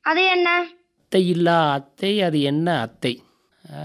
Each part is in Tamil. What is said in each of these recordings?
அது என்ன அத்தை இல்லா அத்தை அது என்ன அத்தை ஆ,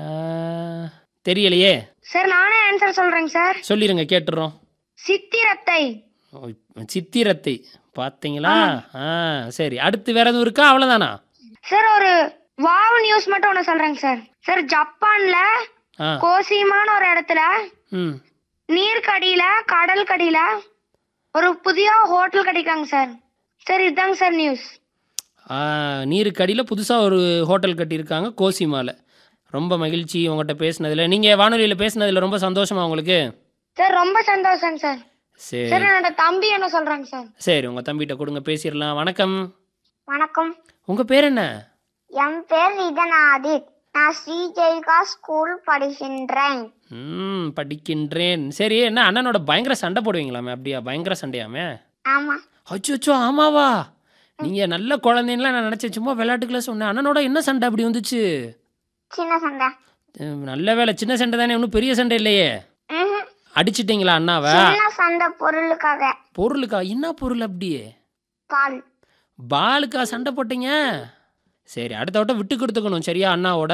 தெரியலையே சார் நானே ஆன்சர் சொல்றேங்க சார் சொல்லிருங்க கேட்டுறோம் சித்திரத்தை ஓ, சித்திரத்தை பார்த்தீங்களா ஆ சரி அடுத்து வேற எதுவும் இருக்கா அவ்வளோதானா சார் ஒரு வாவ் நியூஸ் மட்டும் ஒன்று சொல்றேங்க சார் சார் ஜப்பான்ல ஆ கோசிமான ஒரு இடத்துல ம் நீர்க்கடியில கடல் கடியில ஒரு புதிய ஹோட்டல் கிடைக்காங்க சார் சார் இதுதாங்க சார் நியூஸ் ஆ, நீருக்கு அடியில் புதுசாக ஒரு ஹோட்டல் கட்டியிருக்காங்க கோசிமாவில் ரொம்ப மகிழ்ச்சி உங்கள்கிட்ட பேசினதில் நீங்கள் வானொலியில் பேசினதில் ரொம்ப சந்தோஷமா உங்களுக்கு சார் ரொம்ப சந்தோஷங்க சார் சரி சார் என்னோட தம்பி என்ன சொல்றாங்க சார் சரி உங்கள் தம்பிகிட்ட கொடுங்க பேசிடலாம் வணக்கம் வணக்கம் உங்கள் பேர் என்ன என் பேர் ரிதனாதித் நான் ஸ்ரீஜெயிகா ஸ்கூல் படிக்கின்றேன் ம் படிக்கின்றேன் சரி என்ன அண்ணனோட பயங்கர சண்டை போடுவீங்களாமே அப்படியா பயங்கர சண்டையாமே ஆமா அச்சோ அச்சோ ஆமாவா நீங்கள் நல்ல குழந்தைன்லாம் நான் நினச்சேன் சும்மா விளையாட்டுக்குள்ள சொன்னேன் அண்ணனோட என்ன சண்டை அப்படி வந்துச்சு சின்ன சண்டை உம், நல்ல வேலை சின்ன சண்டை தானே ஒன்றும் பெரிய சண்டை இல்லையே ம்ஹும். அடிச்சிட்டிங்களா அண்ணாவை சின்ன சண்டை பொருளுக்காக பொருளுக்கா என்ன பொருள் அப்படியே பால் பாலுக்கா சண்டை போட்டீங்க சரி அடுத்த வட்டம் விட்டு கொடுத்துக்கணும் சரியா அண்ணாவோட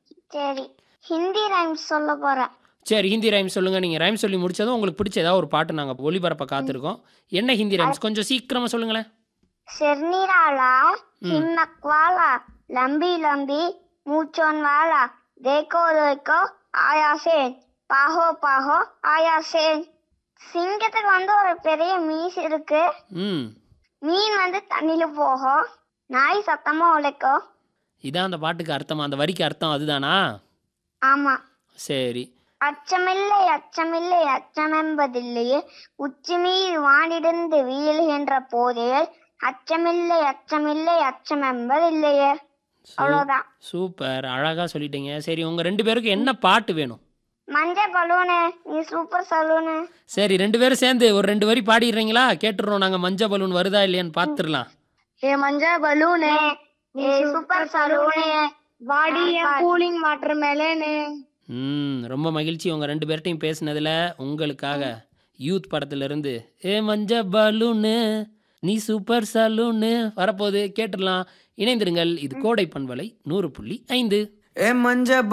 சரி ஹிந்தி ரைம்ஸ் சொல்ல போறேன் சரி ஹிந்தி ரைம் சொல்லுங்க நீங்க ரைம் சொல்லி முடிச்சதும் உங்களுக்கு பிடிச்ச ஏதாவது ஒரு பாட்டு நாங்க ஒளிபரப்ப காத்திருக்கோம் என்ன ஹிந்தி ரைம்ஸ் கொஞ்சம் சீக்கிரமா சொல்லுங்களேன் सिरनीराला हिम्मत वाला लंबी लंबी मूछों वाला देखो देखो आया से பாஹோ பாஹோ ஆயா சே சிங்கத்துக்கு வந்து ஒரு பெரிய மீஸ் இருக்கு ம் மீன் வந்து தண்ணியில போகும் நாய் சத்தமா உழைக்கும் இதான் அந்த பாட்டுக்கு அர்த்தமா அந்த வரிக்கு அர்த்தம் அதுதானா ஆமா சரி அச்சமில்லை அச்சமில்லை அச்சமென்பதில்லையே உச்சி மீது வானிடிந்து வீழ்கின்ற போதே அச்சமில்லை அச்சமில்லை அச்சமென்பதில்லையே அவ்வளவுதான் சூப்பர் அழகா சொல்லிட்டீங்க சரி உங்க ரெண்டு பேருக்கு என்ன பாட்டு வேணும் மஞ்சள் பலூனு நீ சூப்பர் சலூனு சரி ரெண்டு பேரும் சேர்ந்து ஒரு ரெண்டு வரி பாடிடுறீங்களா கேட்டுடுறோம் நாங்க மஞ்ச பலூன் வருதா இல்லையான்னு பார்த்துடலாம் ஏ மஞ்சள் பலூனு ஏ super saloon body cooling watermelon ம் ரொம்ப மகிழ்ச்சி உங்கள் ரெண்டு பேர்ட்டையும் பேசினதில் உங்களுக்காக யூத் படத்துல இருந்து ஏ மஞ்ச பலூனு நீ சூப்பர் சலூனு வரப்போகுது கேட்டுடலாம் இணைந்திருங்கள் இது கோடை பண்பலை நூறு புள்ளி ஐந்து ஏ மஞ்ச